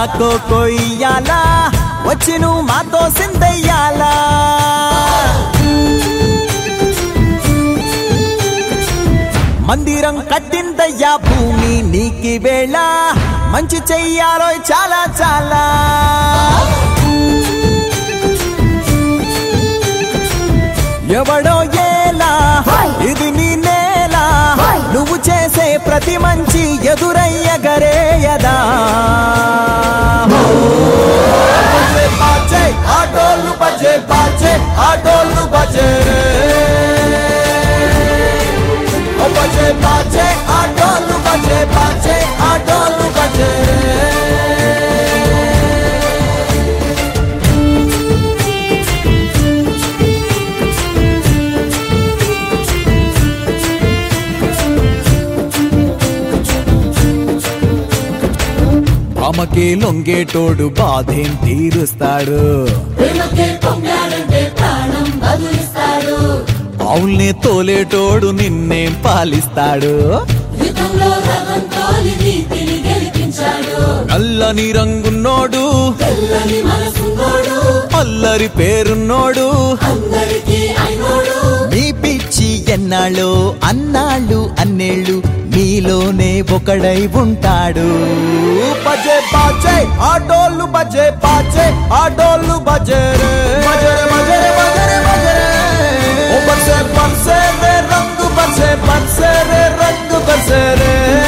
cocoa ఇయ్యాలా వచ్చి నువ్వు మాతో సిందయ్యాలా మందిరం కట్టిందయ్యా భూమి నీకి వేళ మంచి చెయ్యాలో చాలా చాలా ఎవడో ఏలా ఇది నీ నేల నువ్వు చేసే ప్రతి మంచి ఎదురయ్యగరేయదా బజే బాజే ఆటోలు బజే బాజే ఆటోలు బజే ఓ బజే బాజే ఆటోలు బజే బాజే ఆటోలు బజే ఆమెకి లొంగేటోడు బాధేం తీరుస్తాడు ప్రేమకే పొంగాడంటే ప్రాణం బదులిస్తాడు ఆవుల్ని తోలేటోడు నిన్నేం పాలిస్తాడు యుద్ధంలో రథం తోలి నీతిని గెలిపించాడు నల్లని రంగున్నోడు తెల్లని మనసున్నోడు అల్లరి పేరున్నోడు అందరికీ అయినోడు మీ పిచ్చి ఎన్నాళ్ళు అన్నాళ్ళు అన్నేళ్ళు మీలోనే ఒకడై ఉంటాడు బజే బాజే ఆటోలు బజే బాజే ఆటోలు బజే రే బజరే బజరే బజరే బజరే ఓ బజే బజే రే రంగు బజే బజే రే రంగు బజే రే